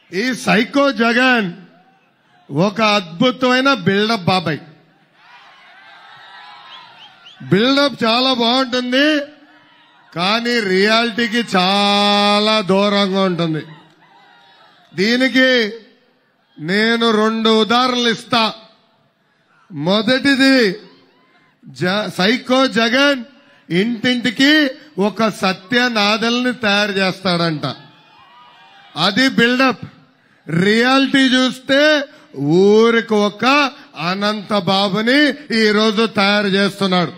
ఈ సైకో జగన్ ఒక అద్భుతమైన బిల్డప్ బాబాయ్ బిల్డప్ చాలా బాగుంటుంది కానీ రియాలిటీకి చాలా దూరంగా ఉంటుంది దీనికి నేను రెండు ఉదాహరణలు ఇస్తా మొదటిది జ- సైకో జగన్ ఇంటింటికి ఒక సత్యనాదల్ని తయారు చేస్తాడంట అది బిల్డప్ రియాలిటీ చూస్తే ఊరికి ఒక అనంత బాబుని ఈ రోజు తయారు చేస్తున్నాడు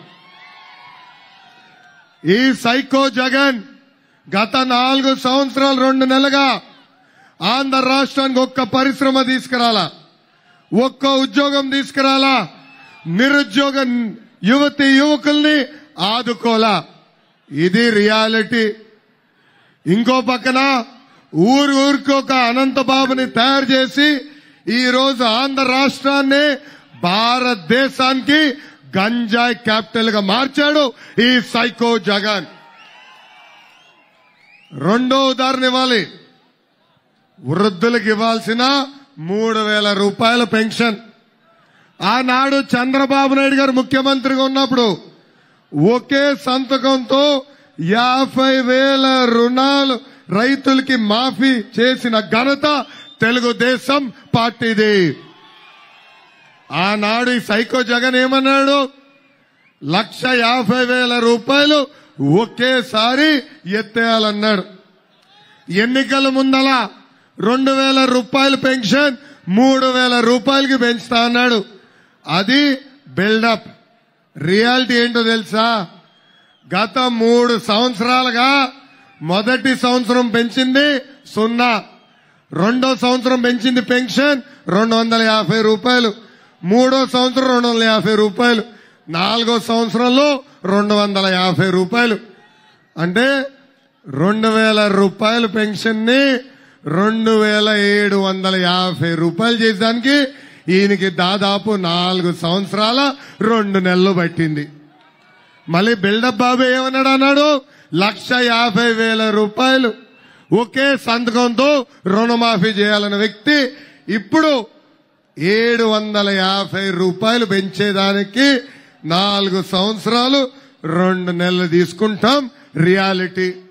ఈ సైకో జగన్ గత నాలుగు సంవత్సరాలు రెండు నెలలుగా ఆంధ్ర రాష్ట్రానికి ఒక్క పరిశ్రమ తీసుకురాలా ఒక్క ఉద్యోగం తీసుకురాలా నిరుద్యోగ యువతి యువకుల్ని ఆదుకోలా ఇది రియాలిటీ ఇంకో పక్కన ఊరు ఊరికి ఒక అనంతబాబుని తయారు చేసి ఈ రోజు ఆంధ్ర రాష్ట్రాన్ని భారతదేశానికి గంజాయి క్యాపిటల్ గా మార్చాడు ఈ సైకో జగన్ రెండో ఉదాహరణ ఇవ్వాలి వృద్ధులకు ఇవ్వాల్సిన మూడు వేల రూపాయల పెన్షన్ ఆనాడు చంద్రబాబు నాయుడు గారు ముఖ్యమంత్రిగా ఉన్నప్పుడు ఒకే సంతకంతో యాభై వేల రుణాలు రైతులకి మాఫీ చేసిన ఘనత తెలుగుదేశం పార్టీది ఆనాడు ఈ సైకో జగన్ ఏమన్నాడు లక్ష యాభై వేల రూపాయలు ఒకేసారి ఎత్తేయాలన్నాడు ఎన్నికల ముందల రెండు వేల రూపాయల పెన్షన్ మూడు వేల రూపాయలకి పెంచుతా అన్నాడు అది బిల్డప్ రియాలిటీ ఏంటో తెలుసా గత మూడు సంవత్సరాలుగా మొదటి సంవత్సరం పెంచింది సున్నా రెండో సంవత్సరం పెంచింది పెన్షన్ రెండు వందల యాభై రూపాయలు మూడో సంవత్సరం రెండు వందల యాభై రూపాయలు నాలుగో సంవత్సరంలో రెండు వందల యాభై రూపాయలు అంటే రెండు వేల రూపాయల పెన్షన్ ని రెండు వేల ఏడు వందల యాభై రూపాయలు చేసేదానికి ఈయనకి దాదాపు నాలుగు సంవత్సరాల రెండు నెలలు పట్టింది మళ్ళీ బిల్డప్ బాబు ఏమన్నాడు అన్నాడు లక్ష యాభై వేల రూపాయలు ఒకే సంతకంతో రుణమాఫీ చేయాలన్న వ్యక్తి ఇప్పుడు ఏడు వందల యాభై రూపాయలు పెంచేదానికి నాలుగు సంవత్సరాలు రెండు నెలలు తీసుకుంటాం రియాలిటీ